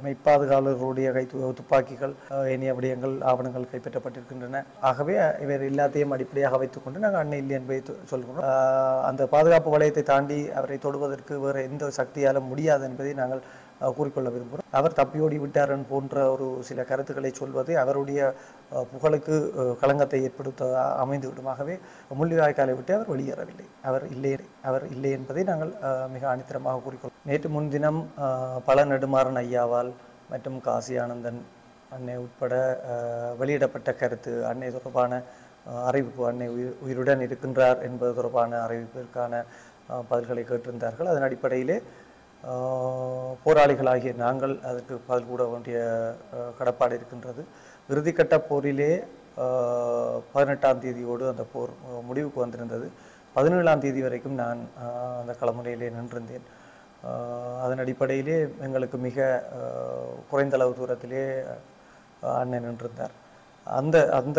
மெய்ப்பாதுகாவலர்களுடைய கை து- துப்பாக்கிகள் அஹ், ஏனைய விடயங்கள் ஆவணங்கள் கைப்பற்றப்பட்டிருக்கின்றன ஆகவே இவர் எல்லாத்தையும் அடிப்படையாக வைத்துக்கொண்டு நாங்கள் அன்னை இல்லை என்பதை தொ- சொல்கிறோம் அஹ், அந்த பாதுகாப்பு வளையத்தை தாண்டி அவரை தொடுவதற்கு வேறு எந்த சக்தியாலும் முடியாது என்பதை நாங்கள் அஹ், கூறிக்கொள்ள விரும்புகிறோம் அவர் தப்பியோடி விட்டாரன் போன்ற ஒரு சில கருத்துக்களை சொல்வது அவருடைய அஹ், புகழுக்கு அஹ், களங்கத்தை ஏற்படுத்த அமைந்துவிடுமாகவே முள்ளிவாய்க்காலை விட்டு அவர் வெளியேறவில்லை அவர் இல்லை அவர் இல்லை என்பதை நாங்கள் அஹ், மிக அனித்தரமாக கூறிக்கொள்வோம் நேற்று முன்தினம் அஹ், பல நெடுமாறன் ஐயாவால் மற்றும் காசி ஆனந்தன் அன்னை உட்பட அஹ், வெளியிடப்பட்ட கருத்து அன்னை தொடர்பான அஹ், அறிவிப்பு அன்னை உயிர் உயிருடன் இருக்கின்றார் என்பது தொடர்பான அறிவிப்பிற்கான அஹ், பதில்களை கேட்டிருந்தார்கள் அதன் அடிப்படையிலே அஹ், போராளிகளாகிய நாங்கள் அதற்கு பதில் கூட வேண்டிய அஹ், கடப்பாடு இருக்கின்றது இறுதிக்கட்ட போரிலே அஹ், பதினெட்டாம் தேதியோடு அந்த போர் அஹ், முடிவுக்கு வந்திருந்தது பதினேழாம் தேதி வரைக்கும் நான் அஹ், அந்த களமுறையிலே நின்றிருந்தேன் அஹ், அதன் அடிப்படையிலே எங்களுக்கு மிக அஹ், குறைந்த அளவு தூரத்திலே அஹ், அண்ணன் நின்றிருந்தார் அந்த அந்த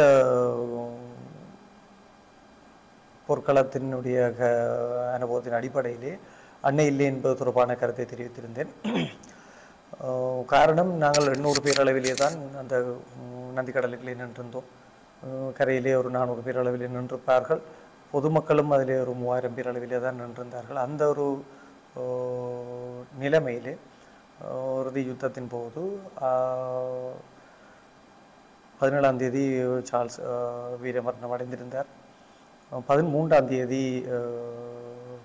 போர்க்களத்தினுடைய க அனுபவத்தின் அடிப்படையிலே அன்னை இல்லை என்பது தொடர்பான கருத்தை தெரிவித்திருந்தேன் அஹ் காரணம் நாங்கள் எண்ணூறு பேர் அளவிலே தான் அந்த உம், நந்திக்கடலுக்குள்ளே நின்றிருந்தோம் அஹ் கரையிலே ஒரு நானூறு பேர் அளவிலே நின்றிருப்பார்கள் பொதுமக்களும் அதிலே ஒரு மூவாயிரம் பேர் அளவிலே தான் நின்றிருந்தார்கள் அந்த ஒரு அஹ், நிலைமையிலே அஹ், இறுதி யுத்தத்தின் போது அஹ், பதினேழாம் தேதி சார்ல்ஸ் அஹ், வீரமரணம் அடைந்திருந்தார் அஹ், பதிமூன்றாம் தேதி அஹ்,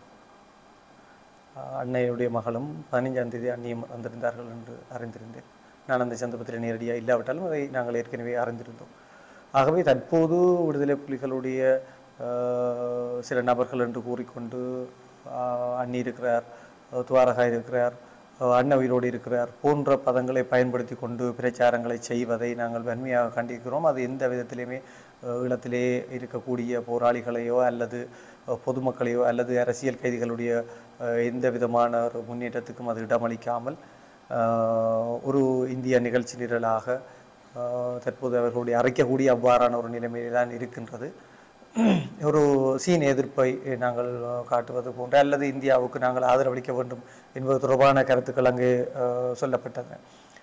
அன்னையுடைய மகளும் பதினைஞ்சாம் தேதி அன்னியும் வந்திருந்தார்கள் என்று அறிந்திருந்தேன் நான் அந்த சந்தர்ப்பத்தில் நேரடியாக இல்லாவிட்டாலும் அதை நாங்கள் ஏற்கனவே அறிந்திருந்தோம் ஆகவே தற்போது விடுதலை புலிகளுடைய அஹ், சில நபர்கள் என்று கூறிக்கொண்டு அஹ், அண்ணி இருக்கிறார் அஹ், துவாரகா இருக்கிறார் அஹ், அண்ணன் உயிரோடு இருக்கிறார் போன்ற பதங்களை பயன்படுத்தி கொண்டு பிரச்சாரங்களை செய்வதை நாங்கள் வன்மையாக கண்டிக்கிறோம் அது எந்த விதத்திலுமே அஹ், ஈழத்திலே இருக்கக்கூடிய போராளிகளையோ அல்லது அஹ், பொதுமக்களையோ அல்லது அரசியல் கைதிகளுடைய அஹ், எந்த விதமான ஒரு முன்னேற்றத்துக்கும் அது இடமளிக்காமல் அஹ், ஒரு இந்திய நிகழ்ச்சி நிரலாக அஹ், தற்போது அவர்களுடைய அரைக்கக்கூடிய அவ்வாறான ஒரு நிலைமையில தான் இருக்கின்றது ஒரு சீன எதிர்ப்பை நாங்கள் அஹ், காட்டுவது போன்ற அல்லது இந்தியாவுக்கு நாங்கள் ஆதரவளிக்க வேண்டும் என்பது தொடர்பான கருத்துக்கள் அங்கே அஹ், சொல்லப்பட்டன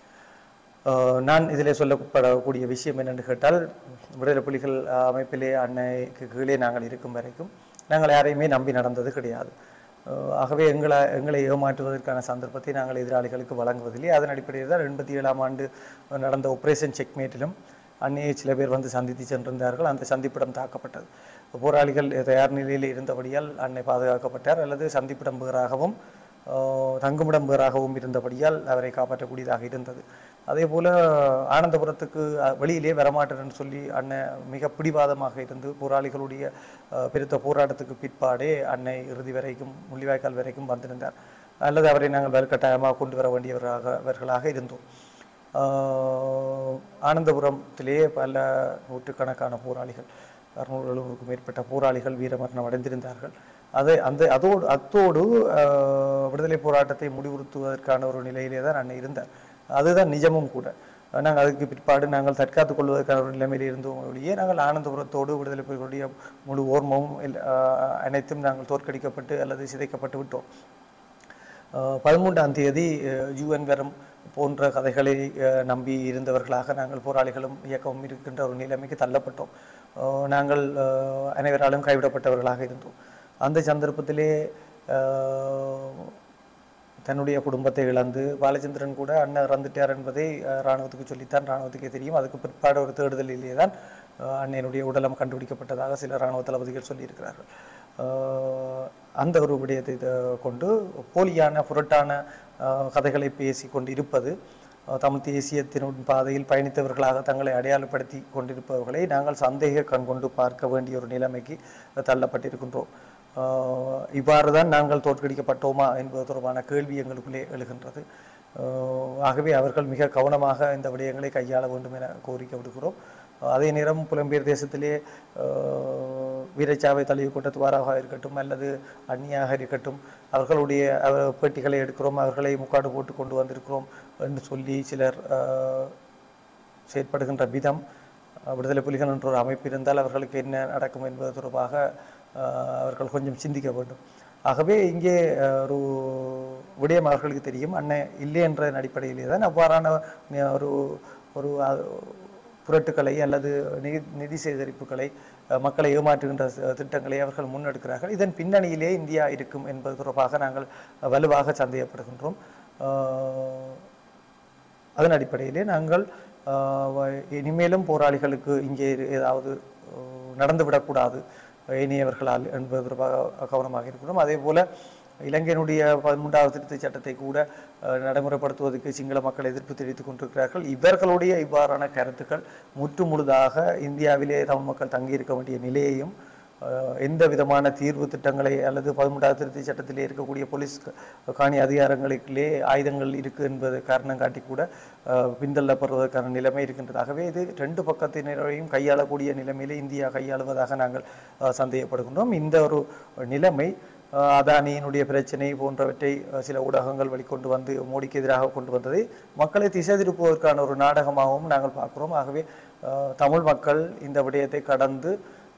அஹ், நான் இதில் சொல்லப்படக்கூடிய விஷயம் என்னென்னு கேட்டால் விடுதலை புலிகள் அஹ், அமைப்பிலே அன்னைக்கு கீழே நாங்கள் இருக்கும் வரைக்கும் நாங்கள் யாரையுமே நம்பி நடந்தது கிடையாது அஹ், ஆகவே எங்களை எங்களை ஏமாற்றுவதற்கான சந்தர்ப்பத்தை நாங்கள் எதிராளிகளுக்கு வழங்குவதில்லை அதன் அடிப்படையில் தான் எண்பத்தி ஏழாம் ஆண்டு நடந்த ஆபரேஷன் செக்மேட்டிலும் அன்னையை சில பேர் வந்து சந்தித்து சென்றிருந்தார்கள் அந்த சந்திப்பிடம் தாக்கப்பட்டது போராளிகள் தயார் நிலையில் இருந்தபடியால் அன்னை பாதுகாக்கப்பட்டார் அல்லது சந்திப்பிடம் பேராகவும் ஆஹ், தங்குமிடம் பேராகவும் இருந்தபடியால் அவரை காப்பாற்றக்கூடியதாக இருந்தது அதே போல ஆனந்தபுரத்துக்கு அஹ், வெளியிலே வரமாட்டேன்னு சொல்லி அண்ணன் மிக பிடிவாதமாக இருந்து போராளிகளுடைய ஆஹ், பெருத்த போராட்டத்துக்கு பிற்பாடே அன்னை இறுதி வரைக்கும் முள்ளிவாய்க்கால் வரைக்கும் வந்திருந்தார் அல்லது அவரை நாங்கள் வலுக்கட்டாயமாக கொண்டு வர வேண்டியவராக அவர்களாக இருந்தோம் ஆஹ், ஆனந்தபுரத்திலே பல நூற்றுக்கணக்கான போராளிகள் அறுநூறு எழுநூறுக்கும் மேற்பட்ட போராளிகள் வீரமரணம் அடைந்திருந்தார்கள் அதை அந்த அதோடு அத்தோடு ஆஹ், விடுதலை போராட்டத்தை முடிவுறுத்துவதற்கான ஒரு நிலையிலே தான் அன்னை இருந்தார் அதுதான் நிஜமும் கூட நாங்கள் அதுக்கு பிற்பாடு நாங்கள் தற்காத்துக் கொள்வதற்கான ஒரு நிலைமையில் இருந்தோம் ஒழிய நாங்கள் ஆனந்தபுரத்தோடு விடுதலை புலிகளுடைய முழு ஓர்மமும் இல்ல- ஆஹ், அனைத்தும் நாங்கள் தோற்கடிக்கப்பட்டு அல்லது சிதைக்கப்பட்டு விட்டோம் அஹ் பதிமூன்றாம் தேதி யூஎன் வரும் போன்ற கதைகளை அஹ், நம்பி இருந்தவர்களாக நாங்கள் போராளிகளும் இயக்கமும் இருக்கின்ற ஒரு நிலைமைக்கு தள்ளப்பட்டோம் அஹ், நாங்கள் அஹ், அனைவராலும் கைவிடப்பட்டவர்களாக இருந்தோம் அந்த சந்தர்ப்பத்திலே அஹ், தன்னுடைய குடும்பத்தை இழந்து பாலச்சந்திரன் கூட அண்ணன் இறந்துட்டார் என்பதை அஹ், இராணுவத்துக்கு சொல்லித்தான் இராணுவத்துக்கே தெரியும் அதுக்கு பிற்பாடு ஒரு தேடுதலிலே தான் அஹ், அண்ணனுடைய உடலம் கண்டுபிடிக்கப்பட்டதாக சில இராணுவ தளபதிகள் சொல்லியிருக்கிறார்கள் அஹ், அந்த ஒரு விடயத்தை த- கொண்டு போலியான புரட்டான அஹ், கதைகளை பேசி கொண்டு இருப்பது அஹ், தமிழ் தேசியத்தின் பாதையில் பயணித்தவர்களாக தங்களை அடையாளப்படுத்தி கொண்டிருப்பவர்களை நாங்கள் சந்தேக கண் கொண்டு பார்க்க வேண்டிய ஒரு நிலைமைக்கு தள்ளப்பட்டிருக்கின்றோம் ஆஹ் இவ்வாறு தான் நாங்கள் தோற்கடிக்கப்பட்டோமா என்பது தொடர்பான கேள்வி எங்களுக்குள்ளே எழுகின்றது ஆஹ் ஆகவே அவர்கள் மிக கவனமாக இந்த விடயங்களை கையாள வேண்டும் என கோரிக்கை விடுக்கிறோம் அதே நேரம் புலம்பெயர் தேசத்திலே ஆஹ் வீரச்சாவை தழுவி கொண்ட துவாராக இருக்கட்டும் அல்லது அந்நியாக இருக்கட்டும் அவர்களுடைய அவர் பேட்டிகளை எடுக்கிறோம் அவர்களை முக்காடு போட்டு கொண்டு வந்திருக்கிறோம் என்று சொல்லி சிலர் ஆஹ் செயற்படுகின்ற விதம் அஹ், விடுதலை புலிகள் என்ற ஒரு அமைப்பு இருந்தால் அவர்களுக்கு என்ன நடக்கும் என்பது தொடர்பாக அஹ், அவர்கள் கொஞ்சம் சிந்திக்க வேண்டும் ஆகவே இங்கே அஹ், ஒரு விடயம் அவர்களுக்கு தெரியும் அண்ணன் இல்லை என்ற அடிப்படையிலே தான் அவ்வாறான அஹ், ஒரு ஒரு அஹ், புரட்டுக்களை அல்லது நிதி நிதி சேகரிப்புகளை அஹ், மக்களை ஏமாற்றுகின்ற ச- திட்டங்களை அவர்கள் முன்னெடுக்கிறார்கள் இதன் பின்னணியிலே இந்தியா இருக்கும் என்பது தொடர்பாக நாங்கள் வலுவாக சந்தேகப்படுகின்றோம் அஹ், அதன் அடிப்படையிலே நாங்கள் ஆஹ், வ- இனிமேலும் போராளிகளுக்கு இங்கே இரு- ஏதாவது ஆஹ், நடந்துவிடக்கூடாது இனியவர்களால் என்பது தொடர்பாக கவனமாக இருக்கிறோம் அதே போல இலங்கையினுடைய பதிமூன்றாவது திருத்தச் சட்டத்தை கூட ஆஹ், நடைமுறைப்படுத்துவதற்கு சிங்கள மக்கள் எதிர்ப்பு தெரிவித்துக் கொண்டிருக்கிறார்கள் இவர்களுடைய இவ்வாறான கருத்துக்கள் முற்று முழுதாக இந்தியாவிலே தமிழ் மக்கள் தங்கியிருக்க வேண்டிய நிலையையும் அஹ் எந்த விதமான தீர்வு திட்டங்களை அல்லது பதிமூன்றாவது திருத்தி சட்டத்திலே இருக்கக்கூடிய போலீஸ் க- காணி அதிகாரங்களுக்குள்ளே ஆயுதங்கள் இருக்கு என்பது காரணம் காட்டி கூட அஹ், பின்தள்ளப்படுவதற்கான நிலைமை இருக்கின்றதாகவே இது ரெண்டு பக்கத்தினரையும் கையாளக்கூடிய நிலைமையிலே இந்தியா கையாளுவதாக நாங்கள் அஹ், சந்தேகப்படுகின்றோம் இந்த ஒரு நிலைமை அஹ், அதானியினுடைய பிரச்சனை போன்றவற்றை அஹ், சில ஊடகங்கள் வெளிக்கொண்டு வந்து மோடிக்கு எதிராக கொண்டு வந்ததை மக்களை திசை திருப்புவதற்கான ஒரு நாடகமாகவும் நாங்கள் பார்க்கிறோம் ஆகவே அஹ், தமிழ் மக்கள் இந்த விடயத்தை கடந்து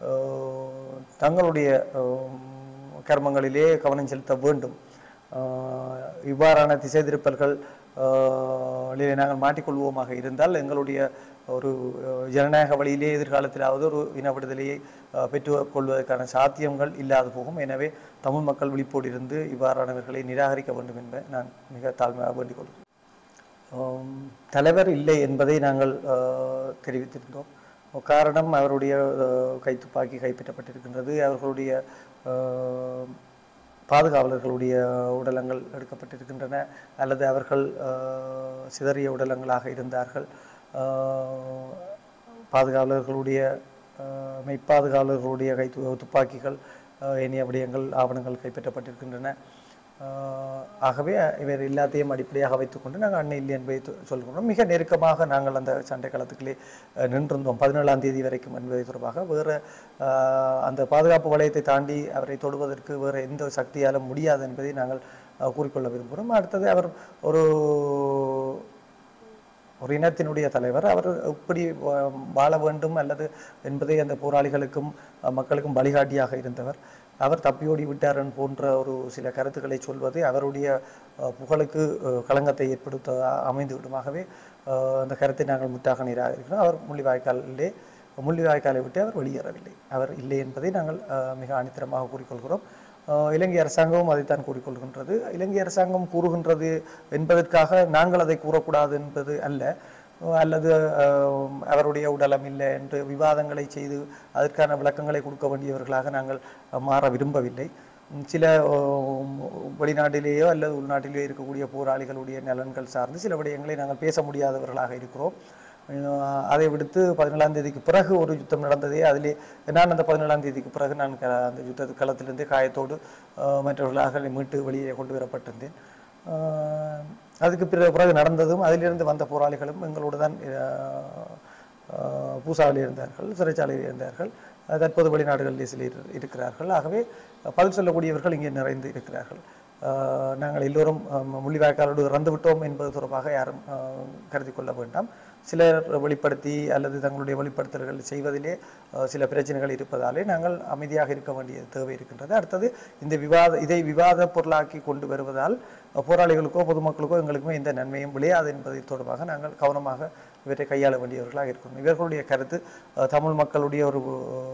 அஹ், தங்களுடைய அஹ், கர்மங்களிலே கவனம் செலுத்த வேண்டும் அஹ், இவ்வாறான திசை திருப்பல்கள் அஹ், ளிலே நாங்கள் மாட்டிக்கொள்வோமாக இருந்தால் எங்களுடைய ஒரு அஹ், ஜனநாயக வழியிலே எதிர்காலத்திலாவது ஒரு இன விடுதலையை அஹ், பெற்றுக் கொள்வதற்கான சாத்தியங்கள் இல்லாது போகும் எனவே தமிழ் மக்கள் விழிப்போடு இருந்து இவ்வாறானவர்களை நிராகரிக்க வேண்டும் என்பதை நான் மிக தாழ்மையாக வேண்டிக் கொள்கிறேன் ஆம், தலைவர் இல்லை என்பதை நாங்கள் ஆஹ், தெரிவித்திருந்தோம் காரணம் அவருடைய ஆஹ், கைத்துப்பாக்கி கைப்பற்றப்பட்டிருக்கின்றது அவர்களுடைய ஆஹ், பாதுகாவலர்களுடைய உடலங்கள் எடுக்கப்பட்டிருக்கின்றன அல்லது அவர்கள் ஆஹ், சிதறிய உடலங்களாக இருந்தார்கள் ஆஹ், பாதுகாவலர்களுடைய ஆஹ், மெய்ப்பாதுகாவலர்களுடைய கை து- துப்பாக்கிகள் ஆஹ், ஏனைய விடயங்கள் ஆவணங்கள் கைப்பற்றப்பட்டிருக்கின்றன ஆஹ் ஆகவே இவர் எல்லாத்தையும் அடிப்படையாக வைத்துக்கொண்டு நாங்கள் அன்னை இல்லை என்பதை சொ- சொல்கின்றோம் மிக நெருக்கமாக நாங்கள் அந்த சண்டை களத்துக்குள்ளே அஹ், நின்றிருந்தோம் பதினேழாம் தேதி வரைக்கும் என்பதை தொடர்பாக வேறு ஆஹ், அந்த பாதுகாப்பு வளையத்தை தாண்டி அவரை தொடுவதற்கு வேறு எந்த சக்தியாலும் முடியாது என்பதை நாங்கள் அஹ், கூறிக்கொள்ள விரும்புகிறோம் அடுத்தது அவர் ஒரு ஒரு இனத்தினுடைய தலைவர் அவர் எப்படி வா- வாழ வேண்டும் அல்லது என்பதை அந்த போராளிகளுக்கும் அஹ், மக்களுக்கும் வழிகாட்டியாக இருந்தவர் அவர் தப்பியோடி விட்டார் போன்ற ஒரு சில கருத்துக்களை சொல்வது அவருடைய அஹ், புகழுக்கு அஹ், களங்கத்தை ஏற்படுத்த அமைந்து விடுமாகவே அஹ், அந்த கருத்தை நாங்கள் முற்றாக நிராகரிக்கிறோம் அவர் முள்ளிவாய்க்காலிலே முள்ளிவாய்க்காலை விட்டு அவர் வெளியேறவில்லை அவர் இல்லை என்பதை நாங்கள் அஹ், மிக ஆணித்தரமாக கூறிக்கொள்கிறோம் அஹ், இலங்கை அரசாங்கமும் அதைத்தான் கூறிக்கொள்கின்றது இலங்கை அரசாங்கம் கூறுகின்றது என்பதற்காக நாங்கள் அதை கூறக்கூடாது என்பது அல்ல அஹ், அல்லது அஹ், அவருடைய உடலம் இல்லை என்று விவாதங்களை செய்து அதற்கான விளக்கங்களை கொடுக்க வேண்டியவர்களாக நாங்கள் அஹ், மாற விரும்பவில்லை உம், சில அஹ், வெளிநாட்டிலேயோ அல்லது உள்நாட்டிலேயோ இருக்கக்கூடிய போராளிகளுடைய நலன்கள் சார்ந்து சில விடயங்களை நாங்கள் பேச முடியாதவர்களாக இருக்கிறோம் அஹ் அதை விடுத்து பதினேழாம் தேதிக்கு பிறகு ஒரு யுத்தம் நடந்ததே அதிலே நான் அந்த பதினேழாம் தேதிக்கு பிறகு நான் க- அந்த யுத்த களத்திலிருந்து காயத்தோடு அஹ், மற்றவர்களாக மீட்டு வெளியே கொண்டு வரப்பட்டிருந்தேன் அஹ், அதுக்கு பிறகு பிறகு நடந்ததும் அதிலிருந்து வந்த போராளிகளும் எங்களோடு தான் அஹ், அஹ், பூசாவில் இருந்தார்கள் சிறைச்சாலையில் இருந்தார்கள் அஹ், தற்போது வெளிநாடுகளில் சிலர் இருக்கிறார்கள் ஆகவே பதில் சொல்லக்கூடியவர்கள் இங்கே நிறைந்து இருக்கிறார்கள் அஹ், நாங்கள் எல்லோரும் அஹ், முள்ளிவாய்க்காலோடு இறந்து விட்டோம் என்பது தொடர்பாக யாரும் அஹ், கருதி கொள்ள வேண்டாம் சிலர் வெளிப்படுத்தி அல்லது தங்களுடைய வெளிப்படுத்தல்கள் செய்வதிலே அஹ், சில பிரச்சனைகள் இருப்பதாலே நாங்கள் அமைதியாக இருக்க வேண்டிய தேவை இருக்கின்றது அடுத்தது இந்த விவாத இதை விவாத பொருளாக்கி கொண்டு வருவதால் அஹ், போராளிகளுக்கோ பொதுமக்களுக்கோ எங்களுக்குமே எந்த நன்மையும் விளையாது என்பதை தொடர்பாக நாங்கள் கவனமாக இவற்றை கையாள வேண்டியவர்களாக இருக்கிறோம் இவர்களுடைய கருத்து அஹ், தமிழ் மக்களுடைய ஒரு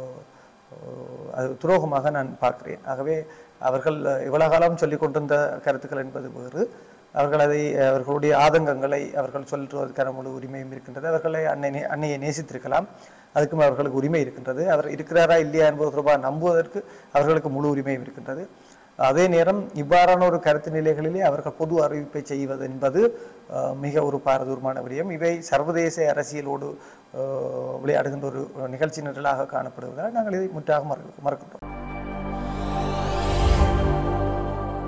அஹ், அது துரோகமாக நான் பார்க்கிறேன் ஆகவே அவர்கள் இவ்வளவு காலம் சொல்லிக் கொண்டிருந்த கருத்துக்கள் என்பது வேறு அவர்கள் அதை அவர்களுடைய ஆதங்கங்களை அவர்கள் சொல்வதற்கான முழு உரிமையும் இருக்கின்றது அவர்களை அன்னை நே- அன்னையை நேசித்திருக்கலாம் அதுக்கும் அவர்களுக்கு உரிமை இருக்கின்றது அவர் இருக்கிறாரா இல்லையா என்பது தொடர்பாக நம்புவதற்கு அவர்களுக்கு முழு உரிமையும் இருக்கின்றது அதே நேரம் இவ்வாறான ஒரு கருத்து நிலைகளிலே அவர்கள் பொது அறிவிப்பை செய்வது என்பது அஹ், மிக ஒரு பாரதூரமான விடயம் இவை சர்வதேச அரசியலோடு அஹ், விளையாடுகின்ற ஒரு நிகழ்ச்சி நிரலாக காணப்படுவதால் நாங்கள் இதை முற்றாக மறக்க மறக்கின்றோம்